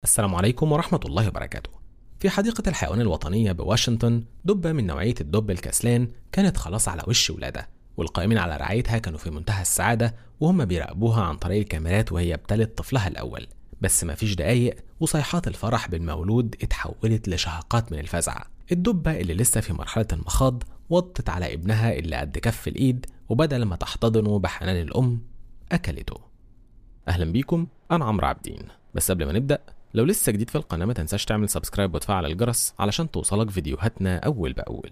السلام عليكم ورحمة الله وبركاته. في حديقة الحيوان الوطنية بواشنطن دبة من نوعية الدب الكسلان كانت خلاص على وش ولادة والقائمين على رعايتها كانوا في منتهى السعادة وهم بيراقبوها عن طريق الكاميرات وهي بتلد طفلها الأول بس مفيش دقايق وصيحات الفرح بالمولود اتحولت لشهقات من الفزع الدبة اللي لسه في مرحلة المخاض وطت على ابنها اللي قد كف الإيد وبدل ما تحتضنه بحنان الأم أكلته أهلا بيكم أنا عمرو عابدين بس قبل ما نبدأ لو لسه جديد في القناة ما تنساش تعمل سبسكرايب وتفعل الجرس علشان توصلك فيديوهاتنا أول بأول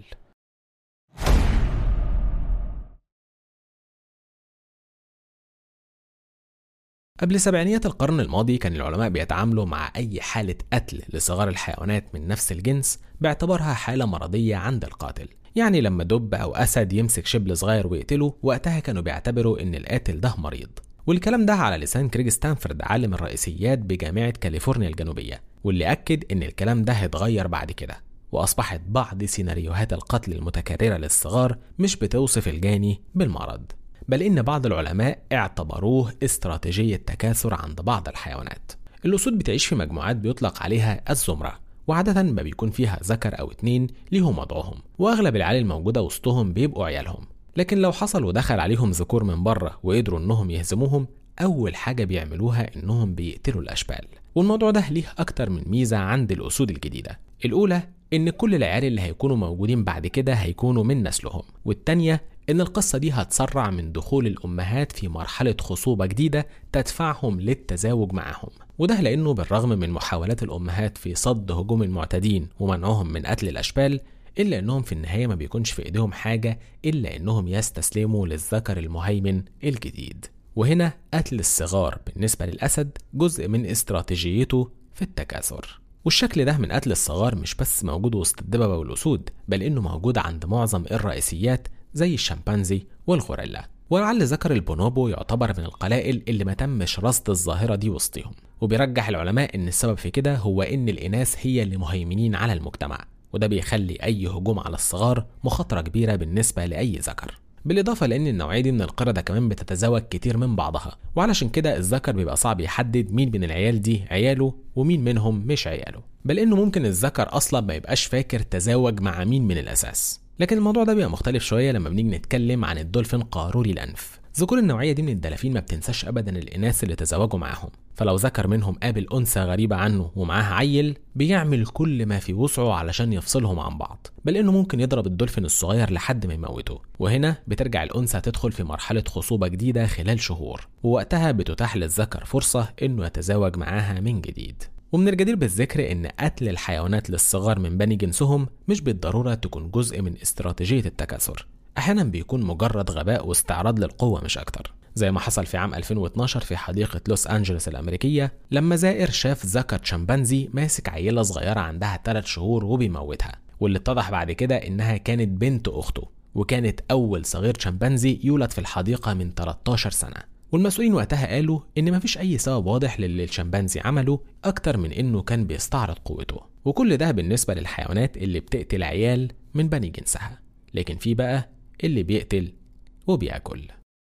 قبل سبعينيات القرن الماضي كان العلماء بيتعاملوا مع أي حالة قتل لصغار الحيوانات من نفس الجنس باعتبارها حالة مرضية عند القاتل يعني لما دب أو أسد يمسك شبل صغير ويقتله وقتها كانوا بيعتبروا إن القاتل ده مريض والكلام ده على لسان كريج ستانفورد عالم الرئيسيات بجامعة كاليفورنيا الجنوبية واللي أكد إن الكلام ده هيتغير بعد كده وأصبحت بعض سيناريوهات القتل المتكررة للصغار مش بتوصف الجاني بالمرض بل إن بعض العلماء اعتبروه استراتيجية تكاثر عند بعض الحيوانات الأسود بتعيش في مجموعات بيطلق عليها الزمرة وعادة ما بيكون فيها ذكر أو اتنين ليهم وضعهم وأغلب العيال الموجودة وسطهم بيبقوا عيالهم لكن لو حصل ودخل عليهم ذكور من بره وقدروا انهم يهزموهم اول حاجه بيعملوها انهم بيقتلوا الاشبال والموضوع ده ليه اكتر من ميزه عند الاسود الجديده الاولى ان كل العيال اللي هيكونوا موجودين بعد كده هيكونوا من نسلهم والتانيه ان القصه دي هتسرع من دخول الامهات في مرحله خصوبه جديده تدفعهم للتزاوج معهم وده لانه بالرغم من محاولات الامهات في صد هجوم المعتدين ومنعهم من قتل الاشبال إلا إنهم في النهاية ما بيكونش في إيديهم حاجة إلا إنهم يستسلموا للذكر المهيمن الجديد وهنا قتل الصغار بالنسبة للأسد جزء من استراتيجيته في التكاثر والشكل ده من قتل الصغار مش بس موجود وسط الدببة والأسود بل إنه موجود عند معظم الرئيسيات زي الشمبانزي والغوريلا ولعل ذكر البونوبو يعتبر من القلائل اللي ما تمش رصد الظاهرة دي وسطهم وبيرجح العلماء إن السبب في كده هو إن الإناث هي اللي مهيمنين على المجتمع وده بيخلي أي هجوم على الصغار مخاطرة كبيرة بالنسبة لأي ذكر بالإضافة لأن النوعية دي من القردة كمان بتتزاوج كتير من بعضها وعلشان كده الذكر بيبقى صعب يحدد مين من العيال دي عياله ومين منهم مش عياله بل إنه ممكن الذكر أصلا ما يبقاش فاكر تزاوج مع مين من الأساس لكن الموضوع ده بيبقى مختلف شوية لما بنيجي نتكلم عن الدولفين قاروري الأنف ذكور النوعية دي من الدلافين ما بتنساش أبدا الإناث اللي تزوجوا معاهم فلو ذكر منهم قابل أنثى غريبة عنه ومعاها عيل بيعمل كل ما في وسعه علشان يفصلهم عن بعض بل إنه ممكن يضرب الدولفين الصغير لحد ما يموته وهنا بترجع الأنثى تدخل في مرحلة خصوبة جديدة خلال شهور ووقتها بتتاح للذكر فرصة إنه يتزاوج معاها من جديد ومن الجدير بالذكر ان قتل الحيوانات للصغار من بني جنسهم مش بالضروره تكون جزء من استراتيجيه التكاثر احيانا بيكون مجرد غباء واستعراض للقوه مش اكتر زي ما حصل في عام 2012 في حديقة لوس أنجلوس الأمريكية لما زائر شاف ذكر شمبانزي ماسك عيلة صغيرة عندها 3 شهور وبيموتها واللي اتضح بعد كده إنها كانت بنت أخته وكانت أول صغير شمبانزي يولد في الحديقة من 13 سنة والمسؤولين وقتها قالوا إن مفيش أي سبب واضح للي الشمبانزي عمله أكتر من إنه كان بيستعرض قوته وكل ده بالنسبة للحيوانات اللي بتقتل عيال من بني جنسها لكن في بقى اللي بيقتل وبياكل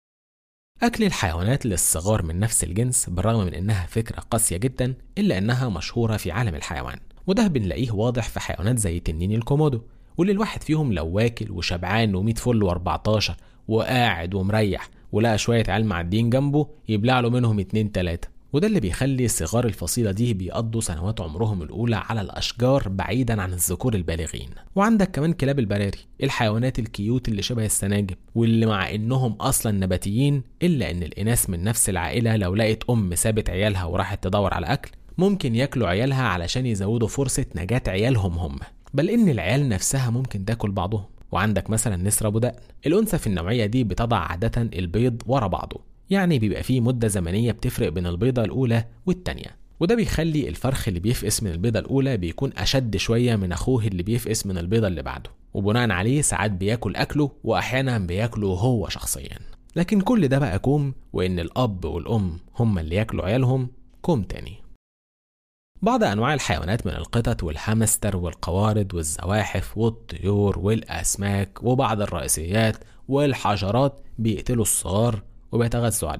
أكل الحيوانات للصغار من نفس الجنس بالرغم من إنها فكرة قاسية جدا إلا إنها مشهورة في عالم الحيوان وده بنلاقيه واضح في حيوانات زي تنين الكومودو واللي الواحد فيهم لو واكل وشبعان و100 فل و14 وقاعد ومريح ولقى شوية عيال معديين جنبه يبلع له منهم اتنين تلاتة وده اللي بيخلي صغار الفصيلة دي بيقضوا سنوات عمرهم الأولى على الأشجار بعيدا عن الذكور البالغين وعندك كمان كلاب البراري الحيوانات الكيوت اللي شبه السناجب واللي مع إنهم أصلا نباتيين إلا إن الإناث من نفس العائلة لو لقت أم سابت عيالها وراحت تدور على أكل ممكن ياكلوا عيالها علشان يزودوا فرصة نجاة عيالهم هم بل إن العيال نفسها ممكن تاكل بعضهم وعندك مثلا نسر ابو دقن الانثى في النوعيه دي بتضع عاده البيض ورا بعضه يعني بيبقى فيه مده زمنيه بتفرق بين البيضه الاولى والتانيه وده بيخلي الفرخ اللي بيفقس من البيضه الاولى بيكون اشد شويه من اخوه اللي بيفقس من البيضه اللي بعده وبناء عليه ساعات بياكل اكله واحيانا بياكله هو شخصيا لكن كل ده بقى كوم وان الاب والام هما اللي ياكلوا عيالهم كوم تاني بعض أنواع الحيوانات من القطط والهامستر والقوارض والزواحف والطيور والأسماك وبعض الرئيسيات والحشرات بيقتلوا الصغار وبيتغذوا عليهم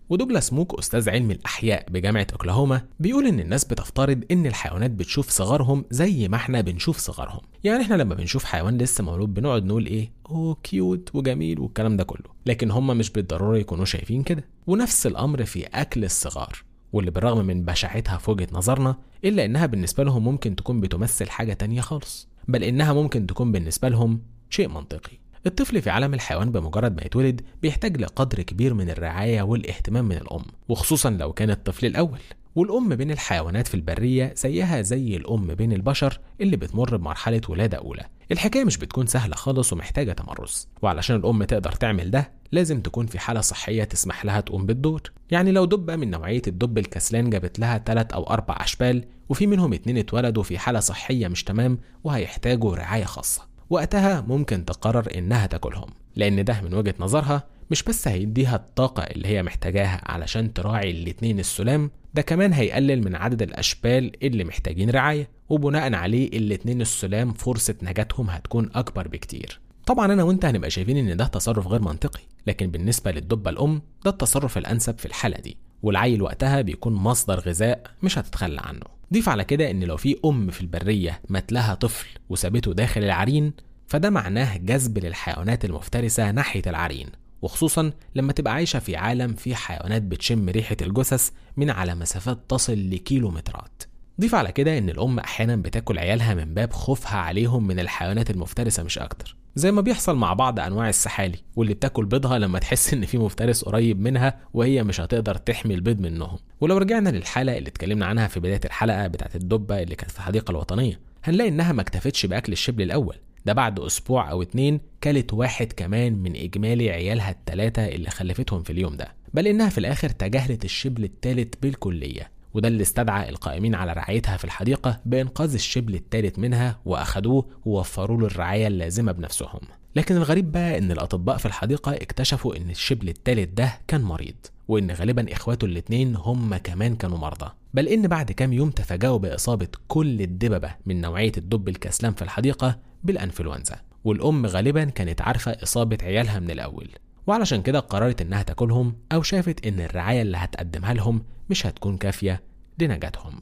ودوجلاس موك أستاذ علم الأحياء بجامعة أوكلاهوما بيقول إن الناس بتفترض إن الحيوانات بتشوف صغارهم زي ما إحنا بنشوف صغارهم يعني إحنا لما بنشوف حيوان لسه مولود بنقعد نقول إيه أوه كيوت وجميل والكلام ده كله لكن هم مش بالضرورة يكونوا شايفين كده ونفس الأمر في أكل الصغار واللي بالرغم من بشاعتها في وجهة نظرنا إلا إنها بالنسبة لهم ممكن تكون بتمثل حاجة تانية خالص بل إنها ممكن تكون بالنسبة لهم شيء منطقي الطفل في عالم الحيوان بمجرد ما يتولد بيحتاج لقدر كبير من الرعاية والاهتمام من الأم وخصوصا لو كان الطفل الأول والأم بين الحيوانات في البرية زيها زي الأم بين البشر اللي بتمر بمرحلة ولادة أولى الحكاية مش بتكون سهلة خالص ومحتاجة تمرس وعلشان الأم تقدر تعمل ده لازم تكون في حالة صحية تسمح لها تقوم بالدور يعني لو دبة من نوعية الدب الكسلان جابت لها ثلاث أو أربع أشبال وفي منهم اتنين اتولدوا في حالة صحية مش تمام وهيحتاجوا رعاية خاصة وقتها ممكن تقرر إنها تاكلهم لأن ده من وجهة نظرها مش بس هيديها الطاقة اللي هي محتاجاها علشان تراعي الاتنين السلام ده كمان هيقلل من عدد الأشبال اللي محتاجين رعاية وبناء عليه الاتنين السلام فرصة نجاتهم هتكون أكبر بكتير طبعا أنا وأنت هنبقى شايفين إن ده تصرف غير منطقي لكن بالنسبة للدبة الأم ده التصرف الأنسب في الحالة دي والعيل وقتها بيكون مصدر غذاء مش هتتخلى عنه ضيف على كده ان لو في ام في البريه مات لها طفل وسابته داخل العرين فده معناه جذب للحيوانات المفترسه ناحيه العرين وخصوصا لما تبقى عايشه في عالم فيه حيوانات بتشم ريحه الجثث من على مسافات تصل لكيلومترات ضيف على كده ان الام احيانا بتاكل عيالها من باب خوفها عليهم من الحيوانات المفترسه مش اكتر زي ما بيحصل مع بعض انواع السحالي واللي بتاكل بيضها لما تحس ان في مفترس قريب منها وهي مش هتقدر تحمي البيض منهم ولو رجعنا للحلقه اللي اتكلمنا عنها في بدايه الحلقه بتاعت الدبه اللي كانت في الحديقه الوطنيه هنلاقي انها ما اكتفتش باكل الشبل الاول ده بعد اسبوع او اتنين كلت واحد كمان من اجمالي عيالها التلاتة اللي خلفتهم في اليوم ده بل انها في الاخر تجاهلت الشبل التالت بالكليه وده اللي استدعى القائمين على رعايتها في الحديقة بإنقاذ الشبل الثالث منها وأخدوه ووفروا له الرعاية اللازمة بنفسهم لكن الغريب بقى إن الأطباء في الحديقة اكتشفوا إن الشبل الثالث ده كان مريض وإن غالبا إخواته الاتنين هم كمان كانوا مرضى بل إن بعد كام يوم تفاجأوا بإصابة كل الدببة من نوعية الدب الكسلان في الحديقة بالأنفلونزا والأم غالبا كانت عارفة إصابة عيالها من الأول وعلشان كده قررت إنها تاكلهم أو شافت إن الرعاية اللي هتقدمها لهم مش هتكون كافية لنجاتهم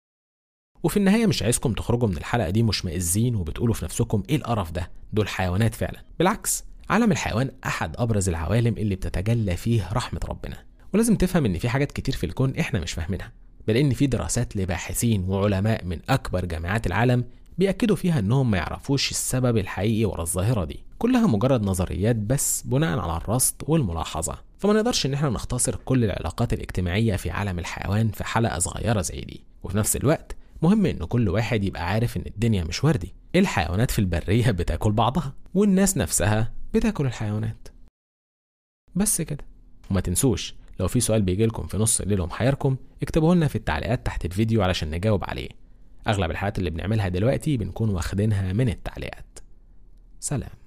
وفي النهاية مش عايزكم تخرجوا من الحلقة دي مشمئزين وبتقولوا في نفسكم إيه القرف ده دول حيوانات فعلا بالعكس عالم الحيوان أحد أبرز العوالم اللي بتتجلى فيه رحمة ربنا ولازم تفهم إن في حاجات كتير في الكون إحنا مش فاهمينها بل إن في دراسات لباحثين وعلماء من أكبر جامعات العالم بيأكدوا فيها إنهم ما يعرفوش السبب الحقيقي ورا الظاهرة دي كلها مجرد نظريات بس بناء على الرصد والملاحظة فما نقدرش إن احنا نختصر كل العلاقات الاجتماعية في عالم الحيوان في حلقة صغيرة زي دي وفي نفس الوقت مهم إن كل واحد يبقى عارف إن الدنيا مش وردي الحيوانات في البرية بتاكل بعضها والناس نفسها بتاكل الحيوانات بس كده وما تنسوش لو في سؤال بيجيلكم في نص الليل ومحيركم اكتبوه لنا في التعليقات تحت الفيديو علشان نجاوب عليه اغلب الحلقات اللي بنعملها دلوقتي بنكون واخدينها من التعليقات سلام